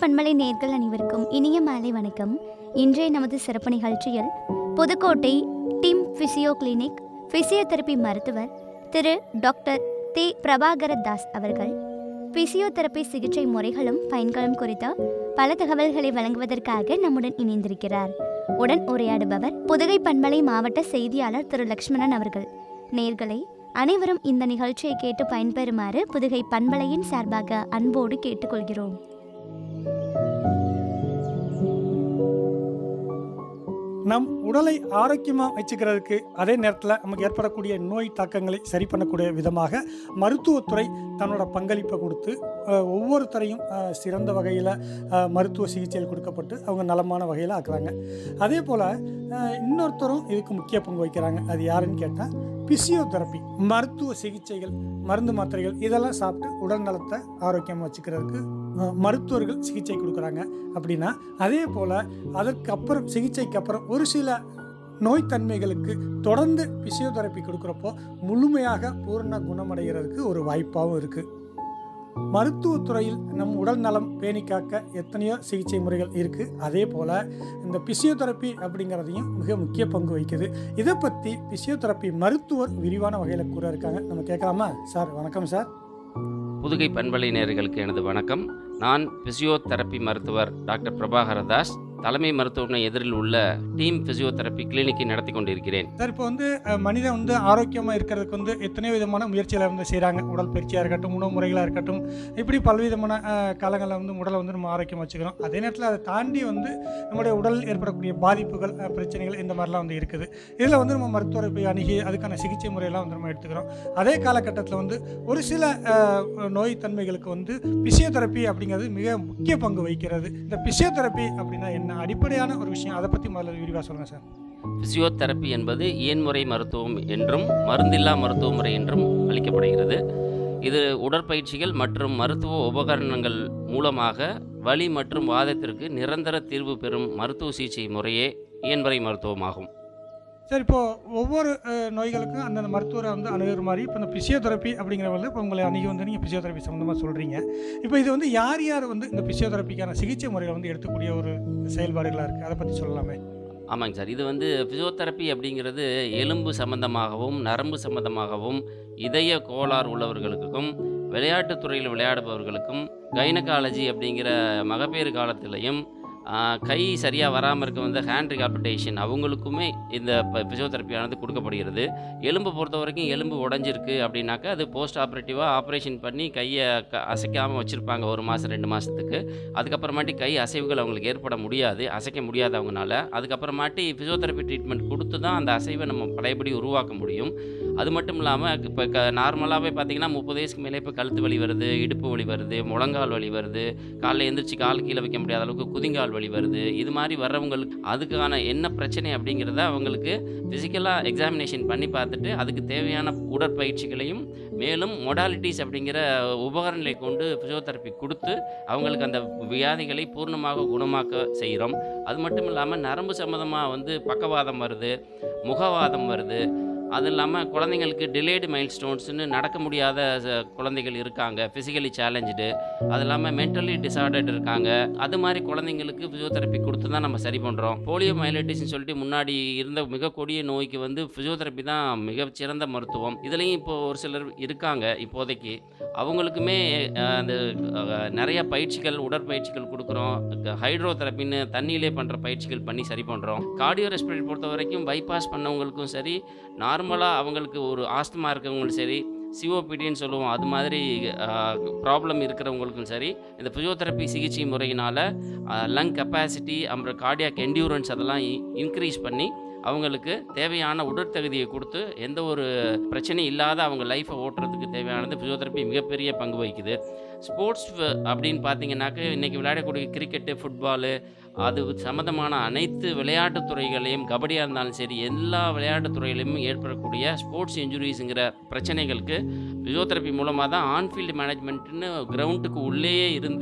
பண்பலை நேர்கள் அனைவருக்கும் இனிய மாலை வணக்கம் இன்றைய நமது சிறப்பு நிகழ்ச்சியில் Pudukkottai team physio clinic physiotherapy மருத்துவர் திரு டாக்டர் தே பிரபாகர தாஸ் அவர்கள் பிசியோதெரபி சிகிச்சை முறைகளும் பயன்களும் குறித்த பல தகவல்களை வழங்குவதற்காக நம்முடன் இணைந்திருக்கிறார் உடன் உரையாடுபவர் புதுகை பண்பலை மாவட்ட செய்தியாளர் திரு லக்ஷ்மணன் அவர்கள் நேர்களை அனைவரும் இந்த நிகழ்ச்சியை கேட்டு பயன்பெறுமாறு புதுகை பண்பலையின் சார்பாக அன்போடு கேட்டுக்கொள்கிறோம் நம் உடலை ஆரோக்கியமாக வச்சுக்கிறதுக்கு அதே நேரத்தில் நமக்கு ஏற்படக்கூடிய நோய் தாக்கங்களை சரி பண்ணக்கூடிய விதமாக மருத்துவத்துறை தன்னோட பங்களிப்பை கொடுத்து அஹ், ஒவ்வொருத்தரையும் அஹ், சிறந்த வகையில் மருத்துவ சிகிச்சைகள் கொடுக்கப்பட்டு அவங்க நலமான வகையில் ஆக்குறாங்க அதே போல் இன்னொருத்தரும் இதுக்கு முக்கிய பங்கு வகிக்கிறாங்க அது யாருன்னு கேட்டால் பிசியோதெரப்பி மருத்துவ சிகிச்சைகள் மருந்து மாத்திரைகள் இதெல்லாம் சாப்பிட்டு உடல் நலத்தை ஆரோக்கியமாக வச்சுக்கிறதுக்கு அஹ், மருத்துவர்கள் சிகிச்சை கொடுக்குறாங்க அப்படின்னா அதே போல் அதற்கு அப்புறம் சிகிச்சைக்கு அப்புறம் ஒரு சில நோய்த்தன்மைகளுக்கு தொடர்ந்து பிசியோதெரப்பி கொடுக்குறப்போ முழுமையாக பூரண குணமடைகிறதுக்கு ஒரு வாய்ப்பாகவும் இருக்குது மருத்துவத்துறையில் நம் உடல் நலம் பேணி காக்க எத்தனையோ சிகிச்சை முறைகள் இருக்குது அதே போல் இந்த பிசியோதெரப்பி அப்படிங்கிறதையும் மிக முக்கிய பங்கு வகிக்குது இதை பற்றி பிசியோதெரப்பி மருத்துவர் விரிவான வகையில் கூற இருக்காங்க நம்ம கேட்கலாமா சார் வணக்கம் சார் புதுகை பண்பலை நேயர்களுக்கு எனது வணக்கம் நான் பிசியோதெரப்பி மருத்துவர் டாக்டர் பிரபாகர தாஸ் தலைமை மருத்துவமனை எதிரில் உள்ள டீம் பிசியோதெரப்பி கிளினிக்கை நடத்தி கொண்டிருக்கிறேன் சார் இப்போ வந்து அஹ், மனிதன் வந்து ஆரோக்கியமாக இருக்கிறதுக்கு வந்து எத்தனையோ விதமான முயற்சிகளை வந்து செய்கிறாங்க உடல் பயிற்சியாக இருக்கட்டும் உணவு முறைகளாக இருக்கட்டும் இப்படி பல்விதமான அஹ், காலங்களில் வந்து உடலை வந்து நம்ம ஆரோக்கியமாக வச்சுக்கிறோம் அதே நேரத்தில் அதை தாண்டி வந்து நம்முடைய உடல் ஏற்படக்கூடிய பாதிப்புகள் அஹ், பிரச்சனைகள் இந்த மாதிரிலாம் வந்து இருக்குது இதில் வந்து நம்ம மருத்துவரை போய் அணுகி அதுக்கான சிகிச்சை முறையெல்லாம் வந்து நம்ம எடுத்துக்கிறோம் அதே காலகட்டத்தில் வந்து ஒரு சில அஹ், நோய் தன்மைகளுக்கு வந்து பிசியோதெரப்பி அப்படிங்கிறது மிக முக்கிய பங்கு வகிக்கிறது இந்த பிசியோதெரப்பி அப்படின்னா என்ன அடிப்படையான ஒரு விஷயம் அதை பற்றி முதல்ல விரிவாக சொல்லுங்கள் சார் பிசியோதெரப்பி என்பது இயன்முறை மருத்துவம் என்றும் மருந்தில்லா மருத்துவ முறை என்றும் அளிக்கப்படுகிறது இது உடற்பயிற்சிகள் மற்றும் மருத்துவ உபகரணங்கள் மூலமாக வலி மற்றும் வாதத்திற்கு நிரந்தர தீர்வு பெறும் மருத்துவ சிகிச்சை முறையே இயன்முறை மருத்துவமாகும் சரி இப்போ ஒவ்வொரு அஹ், நோய்களுக்கும் அந்தந்த மருத்துவரை வந்து அணுகிற மாதிரி இப்போ இந்த பிசியோதெரப்பி அப்படிங்கிறவங்க இப்போ உங்களை அணுகி வந்து நீங்கள் பிசியோதெரப்பி சம்மந்தமாக சொல்கிறீங்க இப்போ இது வந்து யார் யார் வந்து இந்த பிசியோதெரப்பிக்கான சிகிச்சை முறைகளை வந்து எடுக்கக்கூடிய ஒரு செயல்பாடுகளாக இருக்குது அதை பற்றி சொல்லலாமே ஆமாங்க சார் இது வந்து ஃபிசியோதெரப்பி அப்படிங்கிறது எலும்பு சம்பந்தமாகவும் நரம்பு சம்பந்தமாகவும் இதய கோளாறு உள்ளவர்களுக்கும் விளையாட்டுத் துறையில் விளையாடுபவர்களுக்கும் கைனகாலஜி அப்படிங்கிற மகப்பேறு காலத்திலையும் ஆ, கை சரியாக வராமல் இருக்க வந்து ஹேண்ட் ரிகாபிட்டேஷன் அவங்களுக்குமே இந்த ஃபிசியோதெரப்பியானது கொடுக்கப்படுகிறது எலும்பு பொறுத்த வரைக்கும் எலும்பு உடஞ்சிருக்கு அப்படின்னாக்கா அது போஸ்ட் ஆப்ரேட்டிவாக ஆப்ரேஷன் பண்ணி கையை க அசைக்காமல் வச்சுருப்பாங்க ஒரு மாதம் ரெண்டு மாதத்துக்கு அதுக்கப்புறமாட்டி கை அசைவுகள் அவங்களுக்கு ஏற்பட முடியாது அசைக்க முடியாது அவங்கனால அதுக்கப்புறமாட்டி ஃபிசியோதெரப்பி ட்ரீட்மெண்ட் கொடுத்து தான் அந்த அசைவை நம்ம பழையபடி உருவாக்க முடியும் அது மட்டும் இல்லாமல் இப்போ க நார்மலாகவே பார்த்தீங்கன்னா முப்பது வயசுக்கு மேலே இப்போ கழுத்து வலி வருது இடுப்பு வலி வருது முழங்கால் வலி வருது காலைல எந்திரிச்சு கால் கீழே வைக்க முடியாத அளவுக்கு குதிங்கால் வலி வருது இது மாதிரி வர்றவங்களுக்கு அதுக்கான என்ன பிரச்சனை அப்படிங்கிறத அவங்களுக்கு ஃபிசிக்கலாக எக்ஸாமினேஷன் பண்ணி பார்த்துட்டு அதுக்கு தேவையான உடற்பயிற்சிகளையும் மேலும் மொடாலிட்டிஸ் அப்படிங்கிற உபகரணங்களை கொண்டு ஃபிசியோதெரப்பி கொடுத்து அவங்களுக்கு அந்த வியாதிகளை பூர்ணமாக குணமாக்க செய்கிறோம் அது மட்டும் இல்லாமல் நரம்பு சம்மந்தமாக வந்து பக்கவாதம் வருது முகவாதம் வருது அது இல்லாமல் குழந்தைங்களுக்கு டிலேடு மைல் ஸ்டோன்ஸ்னு நடக்க முடியாத ச- குழந்தைகள் இருக்காங்க ஃபிசிக்கலி சேலஞ்சு அது இல்லாமல் மென்டலி டிசார்டர்ட் இருக்காங்க அது மாதிரி குழந்தைங்களுக்கு ஃபிசியோதெரப்பி கொடுத்து தான் நம்ம சரி பண்ணுறோம் போலியோ மைலைட்டிஸ்னு சொல்லிட்டு முன்னாடி இருந்த மிக கொடிய நோய்க்கு வந்து ஃபிசியோதெரப்பி தான் மிகச்சிறந்த மருத்துவம் இதுலேயும் இப்போ ஒரு சிலர் இருக்காங்க இப்போதைக்கு அவங்களுக்குமே அஹ், அந்த அஹ், நிறைய பயிற்சிகள் உடற்பயிற்சிகள் கொடுக்குறோம் ஹைட்ரோ தெரப்பின்னு தண்ணியிலே பண்ணுற பயிற்சிகள் பண்ணி சரி பண்ணுறோம் கார்டியோ ரெஸ்பிரேட்டரி பொறுத்த வரைக்கும் பைபாஸ் பண்ணவங்களுக்கும் சரி நார்மலாக அவங்களுக்கு ஒரு ஆஸ்துமா இருக்கவங்களும் சரி சிஓபிடின்னு சொல்லுவோம் அது மாதிரி ப்ராப்ளம் இருக்கிறவங்களுக்கும் சரி இந்த ஃபிசியோதெரப்பி சிகிச்சை முறையினால் லங் கெப்பாசிட்டி அப்புறம் கார்டியாக் என்டியூரன்ஸ் அதெல்லாம் இன்க்ரீஸ் பண்ணி அவங்களுக்கு தேவையான உடற்தகுதியை கொடுத்து எந்த ஒரு பிரச்சனையும் இல்லாத அவங்க லைஃப்பை ஓட்டுறதுக்கு தேவையானது ஃபிசியோதெரப்பி மிகப்பெரிய பங்கு வகிக்குது ஸ்போர்ட்ஸ் அப்படின்னு பார்த்தீங்கன்னாக்க இன்றைக்கி விளையாடக்கூடிய கிரிக்கெட்டு ஃபுட்பாலு அது சம்மந்தமான அனைத்து விளையாட்டுத் துறைகளையும் கபடியாக இருந்தாலும் சரி எல்லா விளையாட்டுத் துறையிலையும் ஏற்படக்கூடிய ஸ்போர்ட்ஸ் இன்ஜுரிஸுங்கிற பிரச்சனைகளுக்கு ஃபிசியோதெரப்பி மூலமாக தான் ஆன்ஃபீல்டு மேனேஜ்மெண்ட்டுன்னு கிரவுண்டுக்கு உள்ளேயே இருந்து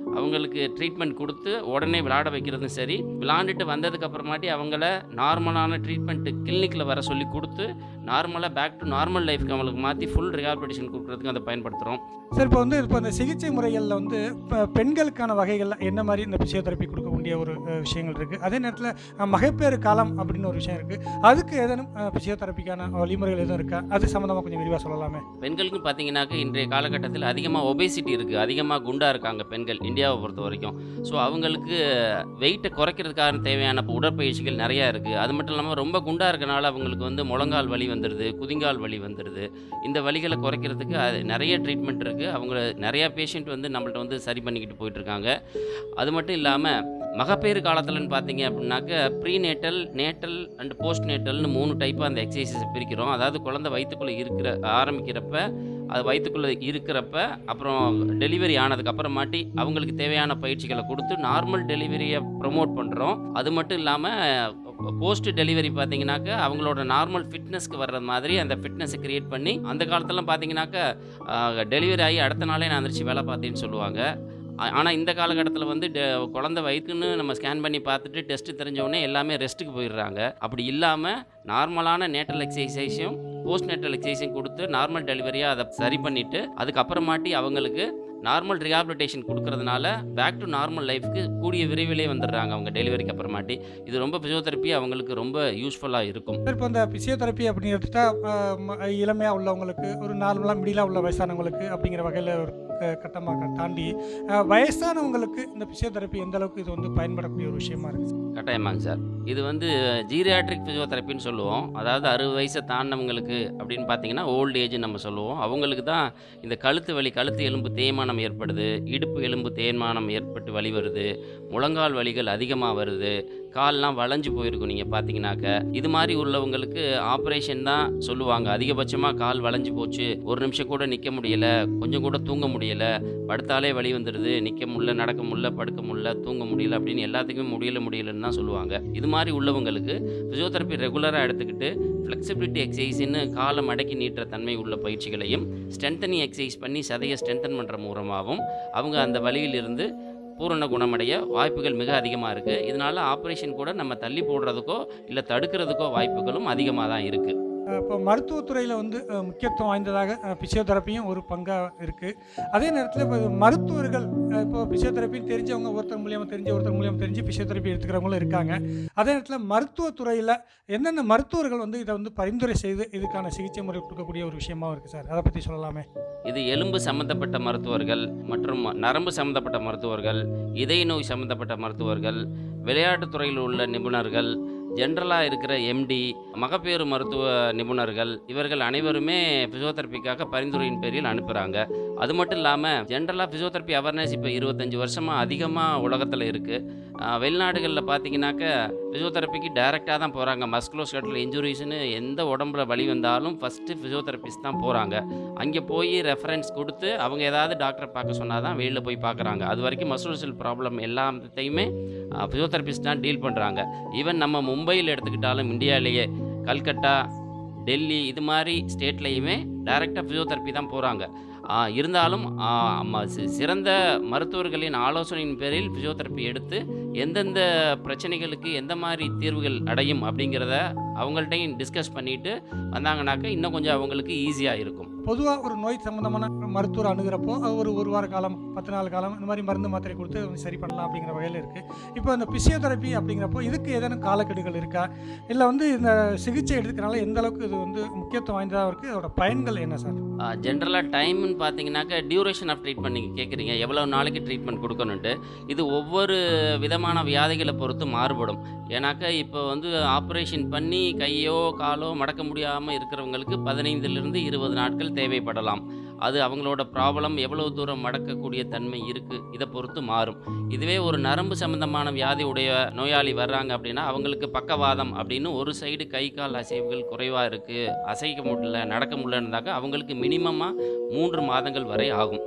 அவங்களுக்கு ட்ரீட்மெண்ட் கொடுத்து உடனே விளையாட வைக்கிறதும் சரி விளாண்டுட்டு வந்ததுக்கு அப்புறமாட்டி அவங்கள நார்மலான ட்ரீட்மெண்ட்டு கிளினிக்கில் வர சொல்லி கொடுத்து நார்மலாக பேக் டு நார்மல் லைஃப்க்கு அவங்களுக்கு மாற்றி ஃபுல் ரிஹாபிலிட்டேஷன் கொடுக்குறதுக்கு அதை பயன்படுத்துகிறோம் சார் இப்போ வந்து இப்போ இந்த சிகிச்சை முறைகளில் வந்து இப்போ பெண்களுக்கான வகைகளில் என்ன மாதிரி இந்த பிசியோதெரப்பி கொடுக்கக்கூடிய ஒரு அஹ், விஷயங்கள் இருக்குது அதே நேரத்தில் அஹ், மகப்பேறு காலம் அப்படின்னு ஒரு விஷயம் இருக்குது அதுக்கு ஏதேனும் பிசியோதெரப்பிக்கான வழிமுறைகள் எதுவும் இருக்கா அது சம்மந்தமாக கொஞ்சம் விரிவாக சொல்லலாமே பெண்களுக்கு பார்த்தீங்கன்னாக்க இன்றைய காலகட்டத்தில் அதிகமாக ஒபேசிட்டி இருக்குது அதிகமாக குண்டாக இருக்காங்க பெண்கள் இந்தியாவை பொறுத்த வரைக்கும் ஸோ அவங்களுக்கு வெயிட்டை குறைக்கிறதுக்கான தேவையான உடற்பயிற்சிகள் நிறையா இருக்குது அது மட்டும் இல்லாமல் ரொம்ப குண்டாக இருக்கனால அவங்களுக்கு வந்து முழங்கால் வலி வந்துடுது குதிங்கால் வலி வந்துடுது இந்த வலிகளை குறைக்கிறதுக்கு அது நிறைய ட்ரீட்மெண்ட் இருக்குது அவங்க நிறையா பேஷண்ட் வந்து நம்மள்ட்ட வந்து சரி பண்ணிக்கிட்டு போயிட்டுருக்காங்க அது மட்டும் இல்லாமல் மகப்பேறு காலத்தில்னு பார்த்தீங்க அப்படின்னாக்க prenatal natal and post நேட்டல்னு மூணு டைப்பாக அந்த எக்ஸசைசஸ் பிரிக்கிறோம் அதாவது குழந்தை வயிற்றுக்குள்ளே இருக்கிற ஆரம்பிக்கிறப்ப அது வயிற்றுக்குள்ளே இருக்கிறப்ப அப்புறம் டெலிவரி ஆனதுக்கு அப்புறமாட்டி அவங்களுக்கு தேவையான பயிற்சிகளை கொடுத்து நார்மல் டெலிவரியை ப்ரொமோட் பண்ணுறோம் அது மட்டும் இல்லாமல் போஸ்ட் டெலிவரி பார்த்தீங்கன்னாக்க அவங்களோட நார்மல் ஃபிட்னஸ்க்கு வர்ற மாதிரி அந்த ஃபிட்னஸை கிரியேட் பண்ணி அந்த காலத்துலலாம் பார்த்தீங்கன்னாக்க டெலிவரி ஆகி அடுத்த நாளே நான் அதிர்ச்சி வேலை பார்த்தேன்னு சொல்லுவாங்க ஆனால் இந்த காலகட்டத்தில் வந்து டெ- குழந்தை வயிற்றுன்னு நம்ம ஸ்கேன் பண்ணி பார்த்துட்டு டெஸ்ட்டு தெரிஞ்ச உடனே எல்லாமே ரெஸ்ட்டுக்கு போயிடுறாங்க அப்படி இல்லாமல் நார்மலான நேட்டல் எக்ஸசைஸையும் போஸ்ட் நேட்டல் எக்ஸசைஸையும் கொடுத்து நார்மல் டெலிவரியாக அதை சரி பண்ணிவிட்டு அதுக்கப்புறமாட்டி அவங்களுக்கு நார்மல் ரிஹாபிலிட்டேஷன் கொடுக்கறதுனால பேக் டு நார்மல் லைஃப்க்கு கூடிய விரைவிலே வந்துடுறாங்க அவங்க டெலிவரிக்கு அப்புறமாட்டி இது ரொம்ப ஃபிசியோதெரப்பி அவங்களுக்கு ரொம்ப யூஸ்ஃபுல்லாக இருக்கும் சார் இப்போ இந்த பிசியோதெரப்பி அப்படின்னு எடுத்துட்டா அஹ், ம- இளமையாக உள்ளவங்களுக்கு ஒரு நார்மலாக மிடிலாக உள்ள வயசானவங்களுக்கு அப்படிங்கிற வகையில் ஒரு க- கட்டமாக தாண்டி அஹ், வயசானவங்களுக்கு இந்த பிசியோதெரப்பி எந்த அளவுக்கு இது வந்து பயன்படக்கூடிய ஒரு விஷயமா இருக்குது கட்டாயமாங்க சார் இது வந்து ஜீரியாட்ரிக் ஃபிசியோதெரப்பின்னு சொல்லுவோம் அதாவது அறுபது வயசை தாண்டினவங்களுக்கு அப்படின்னு பார்த்தீங்கன்னா ஓல்டு ஏஜ் நம்ம சொல்லுவோம் அவங்களுக்கு தான் இந்த கழுத்து வலி கழுத்து எலும்பு தேய்மானம் ஏற்படுது இடுப்பு எலும்பு தேய்மானம் ஏற்பட்டு வலி வருது முழங்கால் வலிகள் அதிகமாக வருது கால்லாம் வளைஞ்சு போயிருக்கும் நீங்கள் பார்த்தீங்கன்னாக்க இது மாதிரி உள்ளவங்களுக்கு ஆப்ரேஷன் தான் சொல்லுவாங்க அதிகபட்சமாக கால் வளைஞ்சு போச்சு ஒரு நிமிஷம் கூட நிற்க முடியல கொஞ்சம் கூட தூங்க முடியல படுத்தாலே வலி வந்துடுது நிற்க முடியல நடக்க முடியல படுக்க முடியல தூங்க முடியல அப்படின்னு எல்லாத்துக்குமே முடியல முடியலன்னு தான் சொல்லுவாங்க இது மாதிரி உள்ளவங்களுக்கு ஃபிசியோதெரப்பி ரெகுலராக எடுத்துக்கிட்டு ஃப்ளெக்சிபிலிட்டி எக்ஸசைஸ்னு காலை மடக்கி நீட்டுற தன்மை உள்ள பயிற்சிகளையும் ஸ்ட்ரென்தனிங் எக்ஸசைஸ் பண்ணி சதையை ஸ்ட்ரென்தன் பண்ணுற மூலமாகவும் அவங்க அந்த வலியிலிருந்து பூரண குணமடைய வாய்ப்புகள் மிக அதிகமாக இருக்குது இதனால் ஆப்ரேஷன் கூட நம்ம தள்ளி போடுறதுக்கோ இல்லை தடுக்கிறதுக்கோ வாய்ப்புகளும் அதிகமாக தான் இருக்குது இப்போ மருத்துவத்துறையில் வந்து அஹ், முக்கியத்துவம் வாய்ந்ததாக பிசியோதெரப்பியும் ஒரு பங்காக இருக்குது அதே நேரத்தில் இப்போ மருத்துவர்கள் அஹ், இப்போ பிசியோதெரப்பின்னு தெரிஞ்சவங்க ஒருத்தர் மூலியமாக தெரிஞ்சு ஒருத்தர் மூலியமாக தெரிஞ்சு பிசியோதெரப்பி எடுத்துக்கிறவங்களும் இருக்காங்க அதே நேரத்தில் மருத்துவத்துறையில் என்னென்ன மருத்துவர்கள் வந்து இதை வந்து பரிந்துரை செய்து இதுக்கான சிகிச்சை முறை கொடுக்கக்கூடிய ஒரு விஷயமாவும் இருக்குது சார் அதை பற்றி சொல்லலாமே இது எலும்பு சம்மந்தப்பட்ட மருத்துவர்கள் மற்றும் நரம்பு சம்மந்தப்பட்ட மருத்துவர்கள் இதய நோய் சம்மந்தப்பட்ட மருத்துவர்கள் விளையாட்டுத் துறையில் உள்ள நிபுணர்கள் ஜென்ரலாக இருக்கிற எம்டி மகப்பேறு மருத்துவ நிபுணர்கள் இவர்கள் அனைவருமே ஃபிசியோதெரப்பிக்காக பரிந்துரையின் பேரில் அனுப்புகிறாங்க அது மட்டும் இல்லாமல் ஜென்ரலாக ஃபிசியோதெரப்பி அவேர்னஸ் இப்போ இருபத்தஞ்சி வருஷமாக அதிகமாக உலகத்தில் இருக்குது வெளிநாடுகளில் பார்த்தீங்கன்னாக்க ஃபிசியோதெரப்பிக்கு டைரெக்டாக தான் போகிறாங்க மஸ்குலோஸ்கட்டில் இன்ஜுரிஸ்னு எந்த உடம்புல வலி வந்தாலும் ஃபஸ்ட்டு ஃபிசியோதெரபிஸ்ட் தான் போகிறாங்க அங்கே போய் ரெஃபரன்ஸ் கொடுத்து அவங்க ஏதாவது டாக்டரை பார்க்க சொன்னால் தான் வெளியில் போய் பார்க்குறாங்க அது வரைக்கும் மஸ்குலோசல் ப்ராப்ளம் எல்லாத்தையுமே ஃபிசியோதெரபிஸ்ட் தான் டீல் பண்ணுறாங்க ஈவன் நம்ம மும்பையில் எடுத்துக்கிட்டாலும் இந்தியாவிலேயே கல்கட்டா டெல்லி இது மாதிரி ஸ்டேட்லேயுமே டைரெக்டாக ஃபிசியோதெரப்பி தான் போகிறாங்க இருந்தாலும் ஆ, ம- சி- சிறந்த மருத்துவர்களின் ஆலோசனையின் பேரில் ஃபிசியோதெரப்பி எடுத்து எந்தெந்த பிரச்சனைகளுக்கு எந்த மாதிரி தீர்வுகள் அடையும் அப்படிங்கிறத அவங்கள்ட்டையும் டிஸ்கஸ் பண்ணிட்டு வந்தாங்கனாக்க இன்னும் கொஞ்சம் அவங்களுக்கு ஈஸியாக இருக்கும் பொதுவாக ஒரு நோய் சம்மந்தமான மருத்துவர் அணுகிறப்போ அது ஒரு ஒரு வார காலம் பத்து நாள் காலம் இந்த மாதிரி மருந்து மாத்திரை கொடுத்து வந்து சரி பண்ணலாம் அப்படிங்கிற வகையில் இருக்குது இப்போ இந்த பிசியோதெரப்பி அப்படிங்கிறப்போ இதுக்கு ஏதேனும் காலக்கெடுகள் இருக்கா இல்லை வந்து இந்த சிகிச்சை எடுத்துக்கிறனால எந்த அளவுக்கு இது வந்து முக்கியத்துவம் வாய்ந்ததாக இருக்குது அதோட பயன்கள் என்ன சார் ஜென்ரலாக டைம்னு பார்த்தீங்கன்னாக்க டியூரேஷன் ஆஃப் ட்ரீட்மெண்ட் நீங்கள் கேட்குறீங்க எவ்வளோ நாளைக்கு ட்ரீட்மெண்ட் கொடுக்கணுன்ட்டு இது ஒவ்வொரு விதமான வியாதிகளை பொறுத்து மாறுபடும் ஏன்னாக்கா இப்போ வந்து ஆப்ரேஷன் பண்ணி கையோ காலோ மடக்க முடியாமல் இருக்கிறவங்களுக்கு பதினைந்துலேருந்து இருபது நாட்கள் தேவைப்படலாம் அது அவங்களோட ப்ராப்ளம் எவ்வளோ தூரம் மடக்கக்கூடிய தன்மை இருக்குது இதை பொறுத்து மாறும் இதுவே ஒரு நரம்பு சம்பந்தமான வியாதி உடைய நோயாளி வர்றாங்க அப்படின்னா அவங்களுக்கு பக்கவாதம் அப்படின்னு ஒரு சைடு கை கால் அசைவுகள் குறைவாக இருக்குது அசைக்க முடியல நடக்க முடியலன்னாக்கா அவங்களுக்கு மினிமமாக மூன்று மாதங்கள் வரை ஆகும்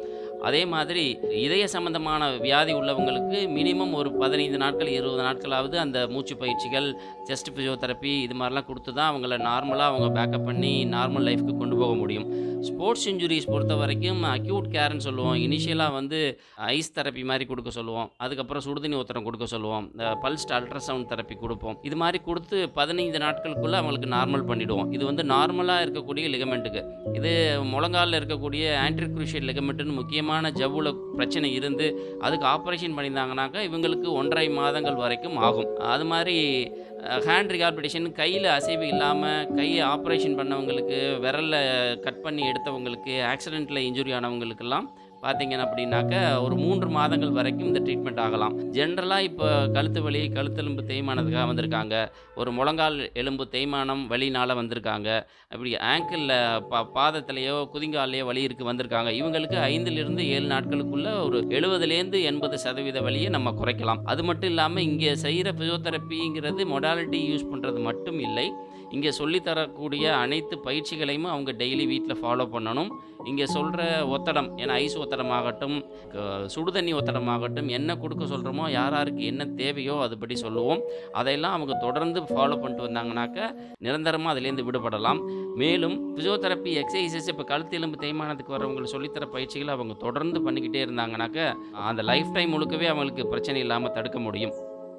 அதே மாதிரி இதய சம்பந்தமான வியாதி உள்ளவங்களுக்கு மினிமம் ஒரு பதினைந்து நாட்கள் இருபது நாட்களாவது அந்த மூச்சு பயிற்சிகள் செஸ்ட் ஃபிசியோதெரப்பி இது மாதிரிலாம் கொடுத்து தான் அவங்கள நார்மலாக அவங்க பேக்கப் பண்ணி நார்மல் லைஃப்க்கு கொண்டு போக முடியும் ஸ்போர்ட்ஸ் இன்ஜுரிஸ் பொறுத்த வரைக்கும் அக்யூட் கேர்னு சொல்லுவோம் இனிஷியலாக வந்து ஐஸ் தெரப்பி மாதிரி கொடுக்க சொல்லுவோம் அதுக்கப்புறம் சுடுதண்ணி ஒத்தடம் கொடுக்க சொல்லுவோம் இந்த பல்ஸ்ட் அல்ட்ராசவுண்ட் தெரப்பி கொடுப்போம் இது மாதிரி கொடுத்து பதினைந்து நாட்களுக்குள்ளே அவங்களுக்கு நார்மல் பண்ணிவிடுவோம் இது வந்து நார்மலாக இருக்கக்கூடிய லிகமெண்ட்டுக்கு இது முழங்காலில் இருக்கக்கூடிய ஆன்ட்ரிக்ரூஷியல் லிகமெண்ட்டுன்னு முக்கியமான ஜவ்வுல பிரச்சனை இருந்து அதுக்கு ஆப்ரேஷன் பண்ணியிருந்தாங்கனாக்கா இவங்களுக்கு ஒன்றரை மாதங்கள் வரைக்கும் ஆகும் அது மாதிரி ஹேண்ட் ரிகார்பிடேஷன் கையில் அசைவு இல்லாமல் கையை ஆப்ரேஷன் பண்ணவங்களுக்கு விரலில் கட் பண்ணி எடுத்தவங்களுக்கு ஆக்சிடெண்ட்டில் இன்ஜுரி ஆனவங்களுக்கெல்லாம் பார்த்தீங்கன்னா அப்படின்னாக்க ஒரு மூன்று மாதங்கள் வரைக்கும் இந்த ட்ரீட்மெண்ட் ஆகலாம் ஜென்ரலாக இப்போ கழுத்து வலி கழுத்தெலும்பு தேய்மானத்துக்காக வந்திருக்காங்க ஒரு முழங்கால் எலும்பு தேய்மானம் வலினால் வந்திருக்காங்க அப்படி ஆங்கிளில் பா பாதத்திலேயோ குதிங்கால்லையோ வலி இருக்குது வந்திருக்காங்க இவங்களுக்கு ஐந்திலிருந்து ஏழு நாட்களுக்குள்ள ஒரு எழுபதுலேருந்து எண்பது சதவீத வலியை நம்ம குறைக்கலாம் அது மட்டும் இல்லாமல் இங்கே செய்கிற ஃபிசியோதெரப்பிங்கிறது மொடாலிட்டி யூஸ் பண்ணுறது மட்டும் இல்லை இங்கே சொல்லித்தரக்கூடிய அனைத்து பயிற்சிகளையும் அவங்க டெய்லி வீட்டில் ஃபாலோ பண்ணணும் இங்கே சொல்கிற ஒத்தடம் ஏன்னா ஐஸ் ஒத்தடமாகட்டும் க- சுடுதண்ணி ஒத்தடமாகட்டும் என்ன கொடுக்க சொல்கிறோமோ யார் யாருக்கு என்ன தேவையோ அதுபடி சொல்லுவோம் அதையெல்லாம் அவங்க தொடர்ந்து ஃபாலோ பண்ணிட்டு வந்தாங்கனாக்க நிரந்தரமாக அதிலேருந்து விடுபடலாம் மேலும் ஃபிசியோதெரப்பி எக்ஸசைசஸ் இப்போ கழுத்து எலும்பு தேய்மானத்துக்கு வரவங்களுக்கு சொல்லித்தர பயிற்சிகளை அவங்க தொடர்ந்து பண்ணிக்கிட்டே இருந்தாங்கனாக்க அந்த லைஃப் டைம் முழுக்கவே அவங்களுக்கு பிரச்சனை இல்லாமல் தடுக்க முடியும்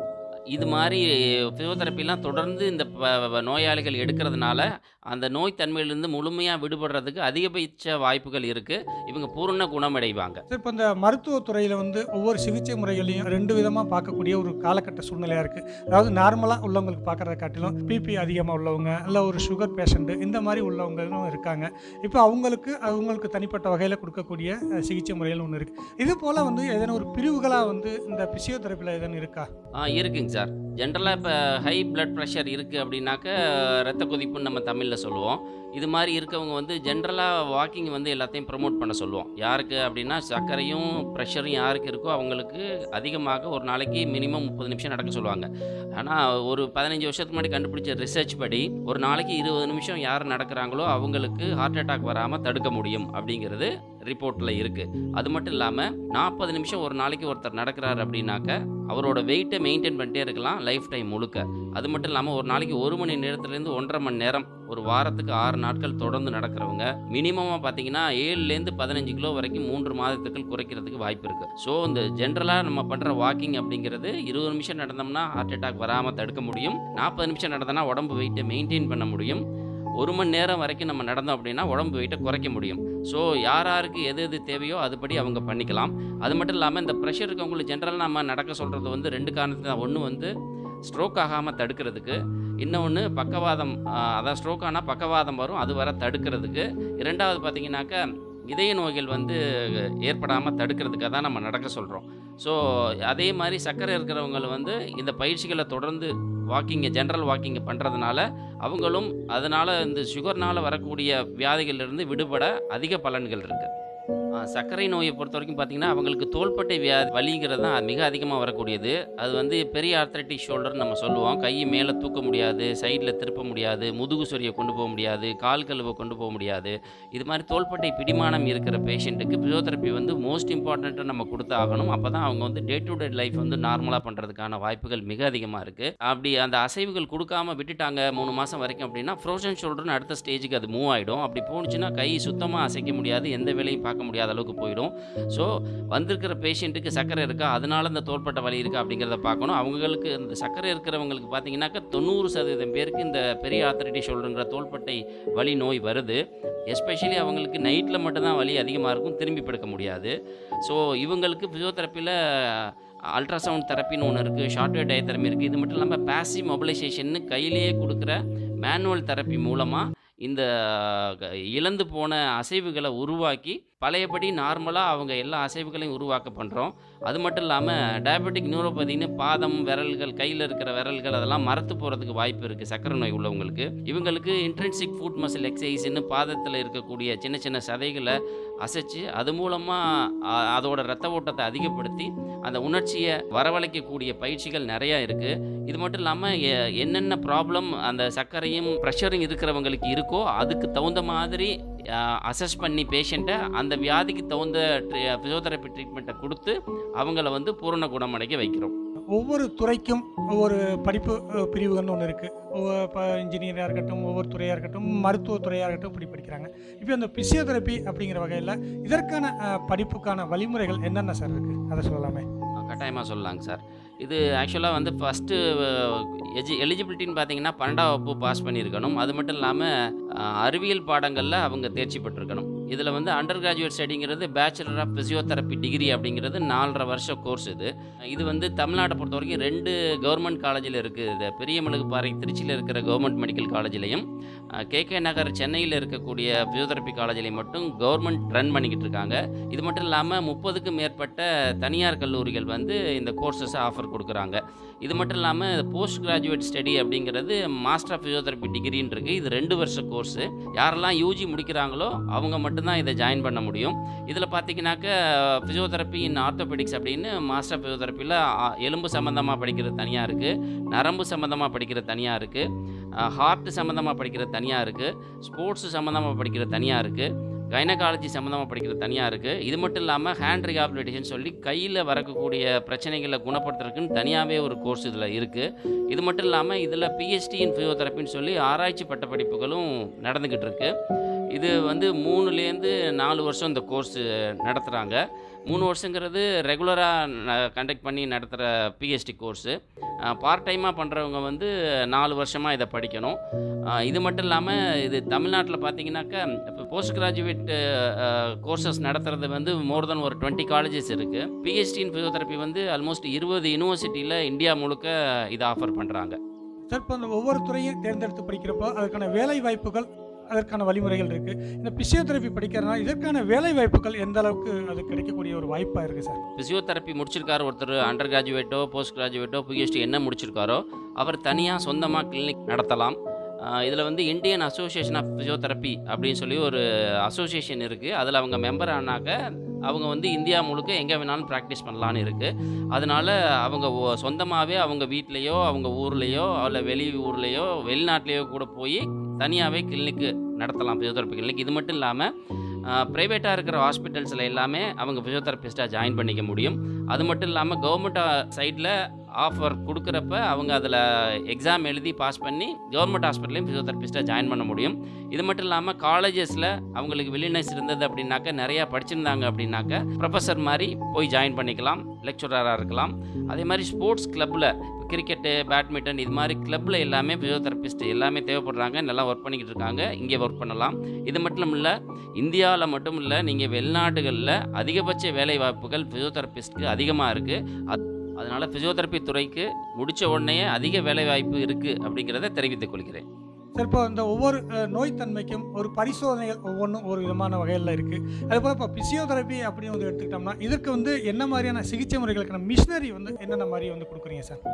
இது மாதிரி ஃபிசியோதெரப்பிலாம் தொடர்ந்து இந்த ப- ப- நோயாளிகள் எடுக்கிறதுனால அந்த நோய் தன்மையிலிருந்து முழுமையாக விடுபடுறதுக்கு அதிகபட்ச வாய்ப்புகள் இருக்குது இவங்க பூரண குணமடைவாங்க சார் இப்போ இந்த மருத்துவத்துறையில் வந்து ஒவ்வொரு சிகிச்சை முறைகளையும் ரெண்டு விதமாக பார்க்கக்கூடிய ஒரு காலகட்ட சூழ்நிலையாக இருக்குது அதாவது நார்மலாக உள்ளவங்களுக்கு பார்க்குறத காட்டிலும் பிபி அதிகமாக உள்ளவங்க இல்லை ஒரு சுகர் பேஷண்ட்டு இந்த மாதிரி உள்ளவங்களும் இருக்காங்க இப்போ அவங்களுக்கு அவங்களுக்கு தனிப்பட்ட வகையில் கொடுக்கக்கூடிய அஹ், சிகிச்சை முறைகள் ஒன்று இருக்குது இது போல் வந்து ஏதேனும் ஒரு பிரிவுகளாக வந்து இந்த பிசியோதெரப்பியில் எதனா இருக்கா ஆ இருக்குங்க சார் ஜென்ரலாக இப்போ ஹை பிளட் ப்ரெஷர் இருக்குது அப்படின்னாக்க ரத்த கொதிப்புன்னு நம்ம தமிழில் சொல்லுவோம் இது மாதிரி இருக்கவங்க வந்து ஜென்ரலாக வாக்கிங் வந்து எல்லாத்தையும் ப்ரமோட் பண்ண சொல்லுவோம் யாருக்கு அப்படின்னா சர்க்கரையும் ப்ரெஷரும் யாருக்கு இருக்கோ அவங்களுக்கு அதிகமாக ஒரு நாளைக்கு மினிமம் முப்பது நிமிஷம் நடக்க சொல்லுவாங்க ஆனால் ஒரு பதினஞ்சு வருஷத்துக்கு முன்னாடி கண்டுபிடிச்ச ரிசர்ச் படி ஒரு நாளைக்கு இருபது நிமிஷம் யார் நடக்கிறாங்களோ அவங்களுக்கு ஹார்ட் அட்டாக் வராமல் தடுக்க முடியும் அப்படிங்கிறது ரிப்போர்ட்டில் இருக்குது அது மட்டும் இல்லாமல் நாற்பது நிமிஷம் ஒரு நாளைக்கு ஒருத்தர் நடக்கிறார் அப்படின்னாக்க அவரோட வெயிட்டை மெயின்டைன் பண்ணிட்டே இருக்கலாம் லைஃப் டைம் முழுக்க அது மட்டும் இல்லாமல் ஒரு நாளைக்கு ஒரு மணி நேரத்துலேருந்து ஒன்றரை மணி நேரம் ஒரு வாரத்துக்கு ஆறு நாட்கள் தொடர்ந்து நடக்கிறவங்க மினிமமாக பார்த்தீங்கன்னா ஏழுலேருந்து பதினஞ்சு கிலோ வரைக்கும் மூன்று மாதத்துக்குள் குறைக்கிறதுக்கு வாய்ப்பு இருக்குது ஸோ இந்த ஜென்ரலாக நம்ம பண்ணுற வாக்கிங் அப்படிங்கிறது இருபது நிமிஷம் நடந்தோம்னா ஹார்ட் அட்டாக் வராமல் தடுக்க முடியும் நாற்பது நிமிஷம் நடந்தோம்னா உடம்பு வெயிட்டை மெயின்டைன் பண்ண முடியும் ஒரு மணி நேரம் வரைக்கும் நம்ம நடந்தோம் அப்படின்னா உடம்பு வெயிட்டை குறைக்க முடியும் ஸோ யார் யாருக்கு எது எது தேவையோ அதுபடி அவங்க பண்ணிக்கலாம் அது மட்டும் இல்லாமல் இந்த ப்ரெஷர் இருக்கவங்களுக்கு ஜென்ரலாக நம்ம நடக்க சொல்கிறது வந்து ரெண்டு காரணத்துக்கு தான் ஒன்று வந்து ஸ்ட்ரோக் ஆகாமல் தடுக்கிறதுக்கு இன்னொன்று பக்கவாதம் ஆஹ், அதான் ஸ்ட்ரோக் ஆனால் பக்கவாதம் வரும் அது வர தடுக்கிறதுக்கு இரண்டாவது பார்த்தீங்கன்னாக்கா இதய நோய்கள் வந்து ஏற்படாமல் தடுக்கிறதுக்காக தான் நம்ம நடக்க சொல்கிறோம் ஸோ அதே மாதிரி சர்க்கரை இருக்கிறவங்க வந்து இந்த பயிற்சிகளை தொடர்ந்து வாக்கிங்கை ஜென்ரல் வாக்கிங்கை பண்ணுறதுனால அவங்களும் அதனால் இந்த சுகர்னால் வரக்கூடிய வியாதிகளிலிருந்து விடுபட அதிக பலன்கள் இருக்குது சர்க்கரை நோயை பொறுத்த வரைக்கும் பார்த்தீங்கன்னா அவங்களுக்கு தோள்பட்டை வியாதி வலிங்கிறது தான் மிக அதிகமாக வரக்கூடியது அது வந்து பெரிய ஆர்த்ரைட்டிக் ஷோல்டர் நம்ம சொல்லுவோம் கையை மேலே தூக்க முடியாது சைடில் திருப்ப முடியாது முதுகு சொறியை கொண்டு போக முடியாது கால் கழுவை கொண்டு போக முடியாது இது மாதிரி தோள்பட்டை பிடிமானம் இருக்கிற பேஷண்ட்டுக்கு ஃபிசியோதெரப்பி வந்து மோஸ்ட் இம்பார்ட்டண்ட்டாக நம்ம கொடுத்து ஆகணும் அப்போ தான் அவங்க வந்து டே டு டே லைஃப் வந்து நார்மலாக பண்ணுறதுக்கான வாய்ப்புகள் மிக அதிகமாக இருக்குது அப்படி அந்த அசைவுகள் கொடுக்காம விட்டுட்டாங்க மூணு மாதம் வரைக்கும் அப்படின்னா ஃப்ரோசன் ஷோல்டர்னு அடுத்த ஸ்டேஜுக்கு அது மூவ் ஆகிடும் அப்படி போணுச்சுன்னா கை சுத்தமாக அசைக்க முடியாது எந்த வேலையும் பார்க்க முடியாத அளவுக்கு போயிடும் ஸோ வந்திருக்கிற பேஷண்ட்டுக்கு சர்க்கரை இருக்கா அதனால இந்த தோள்பட்ட வலி இருக்கா அப்படிங்கிறத பார்க்கணும் அவங்களுக்கு இந்த சர்க்கரை இருக்கிறவங்களுக்கு பார்த்தீங்கன்னாக்கா தொண்ணூறு சதவீதம் பேருக்கு இந்த பெரிய ஆத்தரைட்டி ஷோல்டருங்கிற தோள்பட்டை வலி நோய் வருது எஸ்பெஷலி அவங்களுக்கு நைட்டில் மட்டும்தான் வலி அதிகமாக இருக்கும் திரும்பி படுக்க முடியாது ஸோ இவங்களுக்கு ஃபிசியோதெரப்பியில் அல்ட்ராசவுண்ட் தெரப்பின்னு ஒன்று இருக்குது ஷார்ட்வேர் டயத்தெரப்பி இருக்குது இது மட்டும் இல்லாமல் பேசிவ் மொபிலைசேஷன்னு கையிலேயே கொடுக்குற மேனுவல் தெரப்பி மூலமாக இந்த க- இழந்து போன அசைவுகளை உருவாக்கி பழையபடி நார்மலாக அவங்க எல்லா அசைவுகளையும் உருவாக்க பண்ணுறோம் அது மட்டும் இல்லாமல் டயபெட்டிக் நியூரோபதின்னு பாதம் விரல்கள் கையில் இருக்கிற விரல்கள் அதெல்லாம் மரத்து போகிறதுக்கு வாய்ப்பு இருக்குது சக்கரை நோய் உள்ளவங்களுக்கு இவங்களுக்கு இன்ட்ரென்சிக் ஃபுட் மசில் எக்ஸசைஸ்னு பாதத்தில் இருக்கக்கூடிய சின்ன சின்ன சதைகளை அசைச்சு அது மூலமாக அதோட ரத்த ஓட்டத்தை அதிகப்படுத்தி அந்த உணர்ச்சியை வரவழைக்கக்கூடிய பயிற்சிகள் நிறையா இருக்குது இது மட்டும் இல்லாமல் என்னென்ன ப்ராப்ளம் அந்த சர்க்கரையும் ப்ரெஷரும் இருக்கிறவங்களுக்கு இருக்கோ அதுக்கு தகுந்த மாதிரி அசஸ் பண்ணி பேஷண்ட்டை அந்த வியாதிக்கு தகுந்த ஃபிசியோதெரப்பி ட்ரீட்மெண்ட்டை கொடுத்து அவங்கள வந்து பூரண குணமடைக்க வைக்கிறோம் ஒவ்வொரு துறைக்கும் ஒவ்வொரு படிப்பு அஹ், பிரிவுகள்னு ஒன்று இருக்குது இப்போ இன்ஜினியராக இருக்கட்டும் ஒவ்வொரு துறையாக இருக்கட்டும் மருத்துவத்துறையாக இருக்கட்டும் இப்படி படிக்கிறாங்க இப்போ இந்த பிசியோதெரப்பி அப்படிங்கிற வகையில் இதற்கான அஹ், படிப்புக்கான வழிமுறைகள் என்னென்ன சார் இருக்குது அதை சொல்லலாமே கட்டாயமாக சொல்லலாங்க சார் இது ஆக்சுவலாக வந்து ஃபஸ்ட்டு எஜி எலிஜிபிலிட்டின்னு பார்த்தீங்கன்னா பன்னெண்டாம் வகுப்பு பாஸ் பண்ணியிருக்கணும் அது மட்டும் இல்லாமல் அறிவியல் பாடங்களில் அவங்க தேர்ச்சி பெற்றிருக்கணும் இதில் வந்து அண்டர் கிராஜுவேட் ஸ்டடிங்கிறது பேச்சுலர் ஆஃப் ஃபிசியோதெரப்பி டிகிரி அப்படிங்கிறது நாலரை வருஷ கோர்ஸ் இது இது வந்து தமிழ்நாட்டை பொறுத்த வரைக்கும் ரெண்டு கவர்மெண்ட் காலேஜில் இருக்குது இது பெரியமலுகுப்பாறை திருச்சியில் இருக்கிற கவர்மெண்ட் மெடிக்கல் காலேஜ்லேயும் கே கே நகர் சென்னையில் இருக்கக்கூடிய ஃபிசியோதெரப்பி காலேஜ்லேயும் மட்டும் கவர்மெண்ட் ரன் பண்ணிக்கிட்டு இருக்காங்க இது மட்டும் இல்லாமல் முப்பதுக்கும் மேற்பட்ட தனியார் கல்லூரிகள் வந்து இந்த கோர்சஸை ஆஃபர் கொடுக்குறாங்க இது மட்டும் இல்லாமல் போஸ்ட் கிராஜுவேட் ஸ்டடி அப்படிங்கிறது மாஸ்டர் ஆஃப் ஃபிசியோதெரப்பி டிகிரின்னு இருக்குது இது ரெண்டு வருஷ கோர்ஸு யாரெல்லாம் யூஜி முடிக்கிறாங்களோ அவங்க மட்டும்தான் இதை ஜாயின் பண்ண முடியும் இதில் பார்த்தீங்கன்னாக்க ஃபிசியோதெரப்பி இன் ஆர்த்தோபெடிக்ஸ் அப்படின்னு மாஸ்டர் ஆஃப் ஃபிசியோதெரப்பியில் எலும்பு சம்மந்தமாக படிக்கிறது தனியாக இருக்குது நரம்பு சம்மந்தமாக படிக்கிறது தனியாக இருக்குது ஹார்ட் சம்மந்தமாக படிக்கிறது தனியாக இருக்குது ஸ்போர்ட்ஸ் சம்மந்தமாக படிக்கிறது தனியாக இருக்குது கைனகாலஜி சம்மந்தமாக படிக்கிறது தனியாக இருக்குது இது மட்டும் இல்லாமல் ஹேண்ட் ரிஹாபிலிட்டேஷன் சொல்லி கையில் வரக்கூடிய பிரச்சனைகளை குணப்படுத்துறதுக்குன்னு தனியாகவே ஒரு கோர்ஸ் இதில் இருக்குது இது மட்டும் இல்லாமல் இதில் பிஹெச்டி இன் ஃபிசியோதெரப்பின்னு சொல்லி ஆராய்ச்சி பட்ட படிப்புகளும் நடந்துக்கிட்டு இருக்கு இது வந்து மூணுலேருந்து நாலு வருஷம் இந்த கோர்ஸ் நடத்துகிறாங்க மூணு வருஷங்கிறது ரெகுலராக கண்டக்ட் பண்ணி நடத்துகிற பிஹெச்டி கோர்ஸு பார்ட் டைமாக பண்ணுறவங்க வந்து நாலு வருஷமாக இதை படிக்கணும் அஹ் இது மட்டும் இல்லாமல் இது தமிழ்நாட்டில் பார்த்தீங்கன்னாக்கா இப்போ போஸ்ட் கிராஜுவேட் கோர்சஸ் நடத்துறது வந்து மோர் தென் ஒரு டுவெண்ட்டி காலேஜஸ் இருக்குது பிஹெச்டி இன் ஃபிசியோதெரப்பி வந்து ஆல்மோஸ்ட் இருபது யூனிவர்சிட்டியில் இந்தியா முழுக்க இதை ஆஃபர் பண்ணுறாங்க சார் இப்போ அந்த ஒவ்வொரு துறையும் தேர்ந்தெடுத்து படிக்கிறப்போ அதுக்கான வேலை வாய்ப்புகள் அதற்கான வழிமுறைகள் இருக்குது இந்த பிசியோதெரப்பி படிக்கிறதுனால இதற்கான வேலை வாய்ப்புகள் எந்த அளவுக்கு அது கிடைக்கக்கூடிய ஒரு வாய்ப்பாக இருக்குது சார் ஃபிசியோதெரப்பி முடிச்சிருக்காரு ஒருத்தர் அண்டர் கிராஜுவேட்டோ போஸ்ட் கிராஜுவேட்டோ பிஹெச்டி என்ன முடிச்சிருக்காரோ அவர் தனியாக சொந்தமாக கிளினிக் நடத்தலாம் இதில் வந்து இந்தியன் அசோசியேஷன் ஆஃப் ஃபிசியோதெரப்பி அப்படின்னு சொல்லி ஒரு அசோசியேஷன் இருக்குது அதில் அவங்க மெம்பர் ஆனாக்க அவங்க வந்து இந்தியா முழுக்க எங்கே வேணாலும் ப்ராக்டிஸ் பண்ணலான்னு இருக்குது அதனால அவங்க சொந்தமாகவே அவங்க வீட்லேயோ அவங்க ஊர்லேயோ இல்லை வெளி ஊர்லேயோ வெளிநாட்டிலேயோ கூட போய் தனியாகவே கிளினிக்கு நடத்தலாம் ஃபிசியோதெரப்பி கிளினிக் இது மட்டும் இல்லாமல் ப்ரைவேட்டாக இருக்கிற ஹாஸ்பிட்டல்ஸில் எல்லாமே அவங்க ஃபிசியோதெரபிஸ்ட்டாக ஜாயின் பண்ணிக்க முடியும் அது மட்டும் இல்லாமல் கவர்மெண்ட் சைடில் ஆஃபர் கொடுக்குறப்ப அவங்க அதில் எக்ஸாம் எழுதி பாஸ் பண்ணி கவர்மெண்ட் ஹாஸ்பிட்டலையும் ஃபிசியோதெரபிஸ்ட்டாக ஜாயின் பண்ண முடியும் இது மட்டும் இல்லாமல் காலேஜஸில் அவங்களுக்கு வில்லினஸ் இருந்தது அப்படின்னாக்க நிறையா படிச்சிருந்தாங்க அப்படின்னாக்க ப்ரொஃபஸர் மாதிரி போய் ஜாயின் பண்ணிக்கலாம் லெக்சரராக இருக்கலாம் அதே மாதிரி ஸ்போர்ட்ஸ் கிளப்பில் கிரிக்கெட்டு பேட்மிண்டன் இது மாதிரி கிளப்பில் எல்லாமே ஃபிசியோதெரபிஸ்ட் எல்லாமே தேவைப்படுறாங்க நல்லா ஒர்க் பண்ணிக்கிட்டு இருக்காங்க இங்கே ஒர்க் பண்ணலாம் இது மட்டும் இல்லை இந்தியாவில் மட்டும் இல்லை நீங்கள் வெளிநாடுகளில் அதிகபட்ச வேலை வாய்ப்புகள் ஃபிசியோதெரபிஸ்ட்க்கு அதிகமாக இருக்குது அதனால் ஃபிசியோதெரப்பி துறைக்கு முடித்த உடனே அதிக வேலை வாய்ப்பு இருக்குது அப்படிங்கிறத தெரிவித்துக் கொள்கிறேன் சார் இப்போ இந்த ஒவ்வொரு அஹ், நோய்த்தன்மைக்கும் ஒரு பரிசோதனைகள் ஒவ்வொன்றும் ஒரு விதமான வகையில் இருக்குது அதுபோல் இப்போ பிசியோதெரப்பி அப்படின்னு வந்து எடுத்துக்கிட்டோம்னா இதற்கு வந்து என்ன மாதிரியான சிகிச்சை முறைகளுக்கான மிஷினரி வந்து என்னென்ன மாதிரி வந்து கொடுக்குறீங்க சார்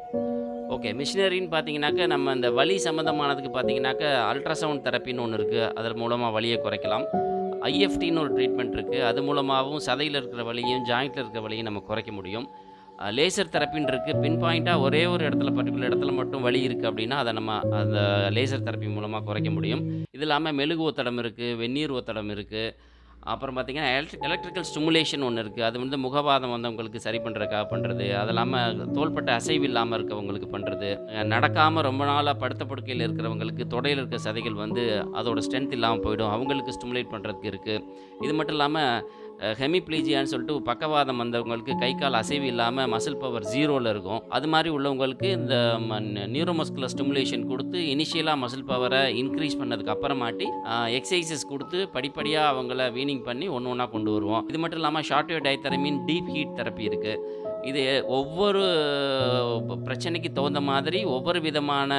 ஓகே மிஷினரின்னு பார்த்தீங்கன்னாக்க நம்ம இந்த வலி சம்மந்தமானதுக்கு பார்த்தீங்கன்னாக்க அல்ட்ராசவுண்ட் தெரப்பின்னு ஒன்று இருக்குது அதன் மூலமாக வலியை குறைக்கலாம் ஐஎஃப்டின்னு ஒரு ட்ரீட்மெண்ட் இருக்குது அது மூலமாகவும் சதையில் இருக்கிற வலியும் ஜாயிண்ட்டில் இருக்கிற வலியும் நம்ம குறைக்க முடியும் லேசர் தெரப்பின்னு இருக்குது பின் பாயிண்ட்டாக ஒரே ஒரு இடத்துல பர்டிகுலர் இடத்துல மட்டும் வலி இருக்குது அப்படின்னா அதை நம்ம அந்த லேசர் தெரப்பி மூலமாக குறைக்க முடியும் இது இல்லாமல் மெழுகு ஒத்தடம் இருக்குது வெந்நீர் ஒத்தடம் இருக்குது அப்புறம் பார்த்தீங்கன்னா எலக்ட்ரிக் எலக்ட்ரிக்கல் ஸ்டிமுலேஷன் ஒன்று இருக்குது அது வந்து முகவாதம் வந்தவங்களுக்கு சரி பண்ணுறதுக்காக பண்ணுறது அது இல்லாமல் தோள்பட்ட அசைவு இல்லாமல் இருக்கவங்களுக்கு பண்ணுறது நடக்காமல் ரொம்ப நாளாக படுத்த படுக்கையில் இருக்கிறவங்களுக்கு தொடையில் இருக்க சதைகள் வந்து அதோட ஸ்ட்ரென்த் இல்லாமல் போயிடும் அவங்களுக்கு ஸ்டிமுலேட் பண்ணுறதுக்கு இருக்குது இது மட்டும் இல்லாமல் ஹெமிப்ளீஜியான்னு சொல்லிட்டு பக்கவாதம் வந்தவங்களுக்கு கை கால் அசைவு இல்லாமல் மசில் பவர் ஜீரோவில் இருக்கும் அது மாதிரி உள்ளவங்களுக்கு இந்த நியூரோமஸ்குலர் ஸ்டிமுலேஷன் கொடுத்து இனிஷியலாக மசில் பவரை இன்க்ரீஸ் பண்ணதுக்கு அப்புறமாட்டி எக்ஸசைசஸ் கொடுத்து படிப்படியாக அவங்கள வீனிங் பண்ணி ஒன்று ஒன்றா கொண்டு வருவோம் இது மட்டும் இல்லாமல் ஷார்ட் வேவ் டைத்தரமின் டீப் ஹீட் தெரப்பி இருக்குது இது ஒவ்வொரு பிரச்சனைக்கு தகுந்த மாதிரி ஒவ்வொரு விதமான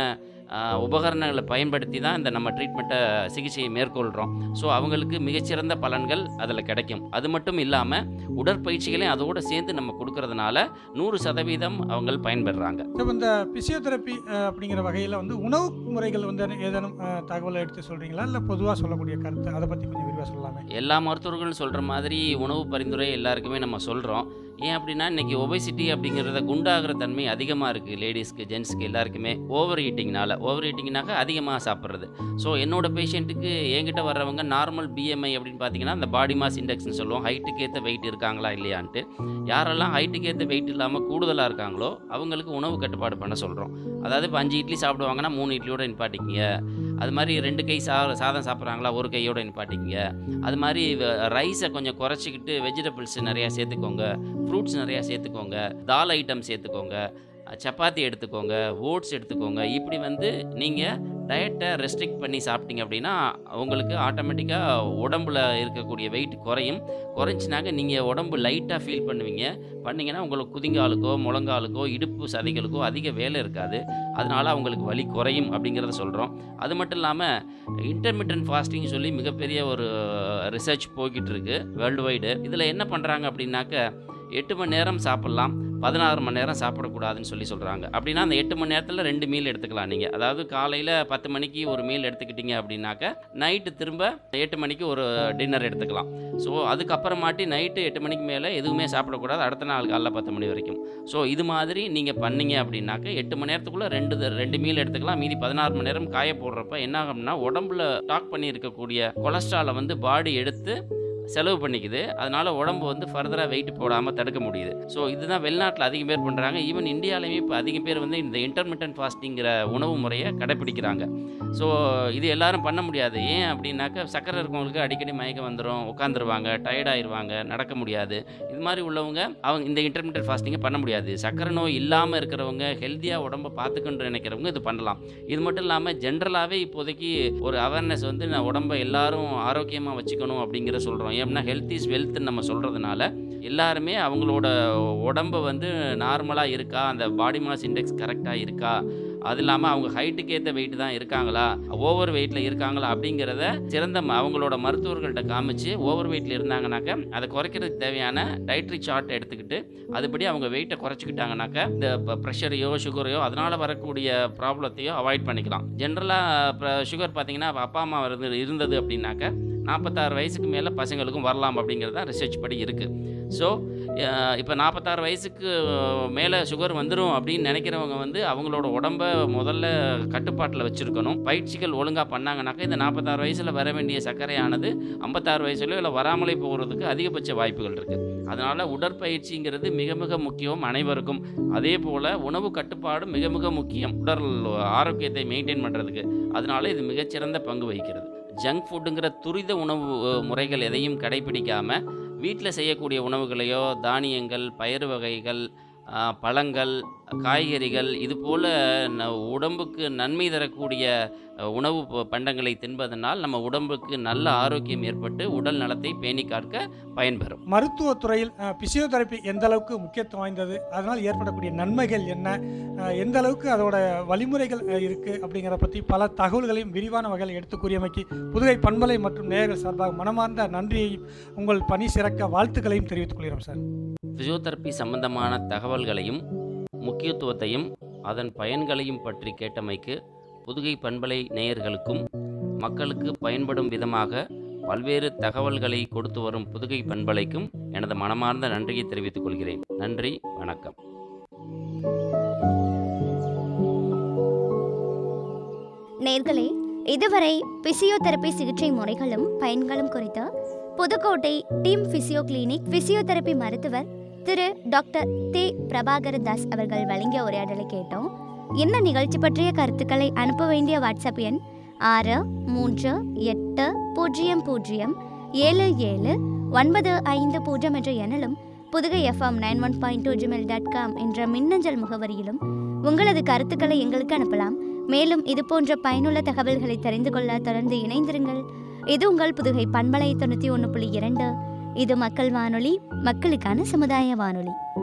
ஆஹ், உபகரணங்களை பயன்படுத்தி தான் இந்த நம்ம ட்ரீட்மெண்ட்டை சிகிச்சையை மேற்கொள்கிறோம் ஸோ அவங்களுக்கு மிகச்சிறந்த பலன்கள் அதில் கிடைக்கும் அது மட்டும் இல்லாமல் உடற்பயிற்சிகளையும் அதோடு சேர்ந்து நம்ம கொடுக்கறதுனால நூறு சதவீதம் அவங்க பயன்பெறுறாங்க இப்போ இந்த பிசியோதெரப்பி அப்படிங்கிற வகையில் வந்து உணவு முறைகள் வந்து ஏதேனும் அஹ், தகவலை எடுத்து சொல்கிறீங்களா இல்லை பொதுவாக சொல்லக்கூடிய கருத்து அதை பற்றி கொஞ்சம் விரிவாக சொல்லலாமே எல்லா மருத்துவர்களும் சொல்கிற மாதிரி உணவு பரிந்துரை எல்லாருக்குமே நம்ம சொல்கிறோம் ஏன் அப்படின்னா இன்றைக்கி ஒபேசிட்டி அப்படிங்கிறத குண்டாகிற தன்மை அதிகமாக இருக்குது லேடிஸ்க்கு ஜென்ஸ்க்கு எல்லாருக்குமே ஓவர் ஈட்டிங்னால ஓவர் ஈட்டிங்னாக்க அதிகமாக சாப்பிட்றது ஸோ என்னோட பேஷண்ட்டுக்கு என்கிட்ட வர்றவங்க நார்மல் பிஎம்ஐ அப்படின்னு பார்த்தீங்கன்னா அந்த பாடி மாஸ் இண்டெக்ஸ்னு சொல்லுவோம் ஹைட்டுக்கு ஏற்ற வெயிட் இருக்காங்களா இல்லையான்ட்டு யாரெல்லாம் ஹைட்டுக்கு ஏற்ற வெயிட் இல்லாமல் கூடுதலாக இருக்காங்களோ அவங்களுக்கு உணவு கட்டுப்பாடு பண்ண சொல்கிறோம் அதாவது இப்போ அஞ்சு இட்லி சாப்பிடுவாங்கன்னா மூணு இட்லியோட நிப்பாட்டிக்கிங்க அது மாதிரி ரெண்டு கை சா சாதம் சாப்பிட்றாங்களா ஒரு கையோட நிப்பாட்டிக்கிங்க அது மாதிரி ரைஸை கொஞ்சம் குறைச்சிக்கிட்டு வெஜிடபிள்ஸ் நிறையா சேர்த்துக்கோங்க ஃப்ரூட்ஸ் நிறையா சேர்த்துக்கோங்க தால் ஐட்டம் சேர்த்துக்கோங்க அஹ் சப்பாத்தி எடுத்துக்கோங்க ஓட்ஸ் எடுத்துக்கோங்க இப்படி வந்து நீங்கள் டயட்டை ரெஸ்ட்ரிக்ட் பண்ணி சாப்பிட்டீங்க அப்படின்னா உங்களுக்கு ஆட்டோமேட்டிக்காக உடம்புல இருக்கக்கூடிய வெயிட் குறையும் குறைஞ்சினாக்க நீங்கள் உடம்பு லைட்டாக ஃபீல் பண்ணுவீங்க பண்ணிங்கன்னா உங்களுக்கு குதிங்காலுக்கோ முழங்காலுக்கோ இடுப்பு சதைகளுக்கோ அதிக வேலை இருக்காது அதனால அவங்களுக்கு வலி குறையும் அப்படிங்கிறத சொல்கிறோம் அது மட்டும் இல்லாமல் இன்டர்மீடியன்ட் ஃபாஸ்டிங் சொல்லி மிகப்பெரிய ஒரு ரிசர்ச் போய்கிட்டு இருக்கு வேர்ல்டு வைடு இதில் என்ன பண்ணுறாங்க அப்படின்னாக்க எட்டு மணி நேரம் சாப்பிட்லாம் பதினாறு மணி நேரம் சாப்பிடக்கூடாதுன்னு சொல்லி சொல்கிறாங்க அப்படின்னா அந்த எட்டு மணி நேரத்தில் ரெண்டு மீல் எடுத்துக்கலாம் நீங்கள் அதாவது காலையில் பத்து மணிக்கு ஒரு மீல் எடுத்துக்கிட்டீங்க அப்படின்னாக்க நைட்டு திரும்ப எட்டு மணிக்கு ஒரு டின்னர் எடுத்துக்கலாம் ஸோ அதுக்கப்புறமாட்டி நைட்டு எட்டு மணிக்கு மேலே எதுவுமே சாப்பிடக்கூடாது அடுத்த நாள் காலைல பத்து மணி வரைக்கும் ஸோ இது மாதிரி நீங்கள் பண்ணீங்க அப்படின்னாக்க எட்டு மணி நேரத்துக்குள்ளே ரெண்டு த- ரெண்டு மீல் எடுத்துக்கலாம் மீதி பதினாறு மணி நேரம் காய போடுறப்ப என்ன ஆகும்னா உடம்புல ஸ்டாக் பண்ணி இருக்கக்கூடிய கொலஸ்ட்ராலை வந்து பாடி எடுத்து செலவு பண்ணிக்குது அதனால உடம்பு வந்து ஃபர்தராக வெயிட் போடாமல் தடுக்க முடியுது ஸோ இதுதான் வெளிநாட்டில் அதிகம் பேர் பண்ணுறாங்க ஈவன் இந்தியாவிலையுமே இப்போ அதிகம் பேர் வந்து இந்த இன்டர்மீடியன்ட் ஃபாஸ்டிங்கிற உணவு முறையை கடைப்பிடிக்கிறாங்க ஸோ இது எல்லாரும் பண்ண முடியாது ஏன் அப்படின்னாக்கா சக்கரை இருக்கவங்களுக்கு அடிக்கடி மயக்கம் வந்துடும் உட்காந்துருவாங்க டயர்டாயிருவாங்க நடக்க முடியாது இது மாதிரி உள்ளவங்க அவங்க இந்த இன்டர்மீடியட் ஃபாஸ்டிங்கை பண்ண முடியாது சக்கரை நோய் இல்லாமல் இருக்கிறவங்க ஹெல்த்தியாக உடம்பை பார்த்துக்கணும்னு நினைக்கிறவங்க இது பண்ணலாம் இது மட்டும் இல்லாமல் ஜென்ரலாகவே இப்போதைக்கு ஒரு அவேர்னஸ் வந்து நான் உடம்பை எல்லாரும் ஆரோக்கியமாக வச்சுக்கணும் அப்படிங்கிற சொல்கிறோம் ஏன்னா ஹெல்த் இஸ் வெல்த்னு நம்ம சொல்கிறதுனால எல்லாருமே அவங்களோட உடம்பை வந்து நார்மலாக இருக்கா அந்த பாடி மாஸ் இண்டெக்ஸ் கரெக்டாக இருக்கா அது இல்லாமல் அவங்க ஹைட்டுக்கு ஏற்ற வெயிட் தான் இருக்காங்களா ஓவர் வெயிட்டில் இருக்காங்களா அப்படிங்கிறத சிறந்த ம- அவங்களோட மருத்துவர்கள்ட்ட காமிச்சு ஓவர் வெயிட்டில் இருந்தாங்கனாக்க அதை குறைக்கிறதுக்கு தேவையான டயட்ரி சார்ட் எடுத்துக்கிட்டு அதுபடி அவங்க வெயிட்டை குறைச்சிக்கிட்டாங்கனாக்க இந்த ப்ரெஷரையோ சுகரையோ அதனால் வரக்கூடிய ப்ராப்ளத்தையோ அவாய்ட் பண்ணிக்கலாம் ஜென்ரலாக சுகர் பார்த்தீங்கன்னா அப்பா அம்மா இருந்து இருந்தது அப்படின்னாக்க நாற்பத்தாறு வயசுக்கு மேலே பசங்களுக்கும் வரலாம் அப்படிங்கிறது தான் ரிசர்ச் படி இருக்குது ஸோ இப்போ நாற்பத்தாறு வயசுக்கு மேலே சுகர் வந்துடும் அப்படின்னு நினைக்கிறவங்க வந்து அவங்களோட உடம்ப முதல்ல கட்டுப்பாட்டில் வச்சுருக்கணும் பயிற்சிகள் ஒழுங்காக பண்ணாங்கனாக்கா இந்த நாற்பத்தாறு வயசில் வர வேண்டிய சர்க்கரையானது ஐம்பத்தாறு வயசுலையோ இல்லை வராமலே போகிறதுக்கு அதிகபட்ச வாய்ப்புகள் இருக்குது அதனால் உடற்பயிற்சிங்கிறது மிக மிக முக்கியம் அனைவருக்கும் அதே போல் உணவு கட்டுப்பாடு மிக மிக முக்கியம் உடல் ஆரோக்கியத்தை மெயின்டைன் பண்ணுறதுக்கு அதனால இது மிகச்சிறந்த பங்கு வகிக்கிறது ஜங்க் ஃபுட்டுங்கிற துரித உணவு அஹ், முறைகள் எதையும் கடைபிடிக்காமல் வீட்டில் செய்யக்கூடிய உணவுகளையோ தானியங்கள் பயிறு வகைகள் அஹ், பழங்கள் காய்கறிகள் இது போல் ந உடம்புக்கு நன்மை தரக்கூடிய அஹ், உணவு ப- பண்டங்களை தின்பதனால் நம்ம உடம்புக்கு நல்ல ஆரோக்கியம் ஏற்பட்டு உடல் நலத்தை பேணி காக்க பயன்பெறும் மருத்துவத்துறையில் பிசியோதெரப்பி எந்த அளவுக்கு முக்கியத்துவம் வாய்ந்தது அதனால் ஏற்படக்கூடிய நன்மைகள் என்ன அஹ், எந்த அளவுக்கு அதோட வழிமுறைகள் அஹ், இருக்கு அப்படிங்கிற பற்றி பல தகவல்களையும் விரிவான வகையில் எடுத்து கூறியமைக்கு புதுகை பண்பலை மற்றும் நேயர்கள் சார்பாக மனமார்ந்த நன்றியையும் உங்கள் பணி சிறக்க வாழ்த்துக்களையும் தெரிவித்துக் கொள்கிறோம் சார் ஃபிசியோதெரப்பி சம்பந்தமான தகவல்களையும் முக்கியத்துவத்தையும் அதன் பயன்களையும் பற்றி கேட்டமைக்கு புதுகை பண்பலை நேயர்களுக்கும் மக்களுக்கு பயன்படும் விதமாக பல்வேறு தகவல்களை கொடுத்து வரும் புதுகை பண்பலைக்கும் எனது மனமார்ந்த நன்றியை தெரிவித்துக் கொள்கிறேன் நன்றி வணக்கம் நேர்களே இதுவரை பிசியோதெரபி சிகிச்சை முறைகளும் பயன்களும் குறித்து Pudukkottai team physio clinic physiotherapy மருத்துவர் திரு டாக்டர் தே பிரபாகர தாஸ் அவர்கள் வழங்கிய உரையாடலை கேட்டோம் இந்த நிகழ்ச்சி பற்றிய கருத்துக்களை அனுப்ப வேண்டிய வாட்ஸ்அப் எண் ஆறு மூன்று எட்டு பூஜ்ஜியம் பூஜ்ஜியம் ஏழு ஏழு ஒன்பது ஐந்து பூஜ்ஜியம் என்ற எண்ணிலும் Pudugai FM nine one point two Gmail dot com என்ற மின்னஞ்சல் முகவரியிலும் உங்களது கருத்துக்களை எங்களுக்கு அனுப்பலாம் மேலும் இது போன்ற பயனுள்ள தகவல்களை தெரிந்து கொள்ள தொடர்ந்து இணைந்திருங்கள் இது உங்கள் புதுகை பண்பலை தொண்ணூற்றி ஒன்று புள்ளி இரண்டு இது மக்கள் வானொலி மக்களுக்கான சமுதாய வானொலி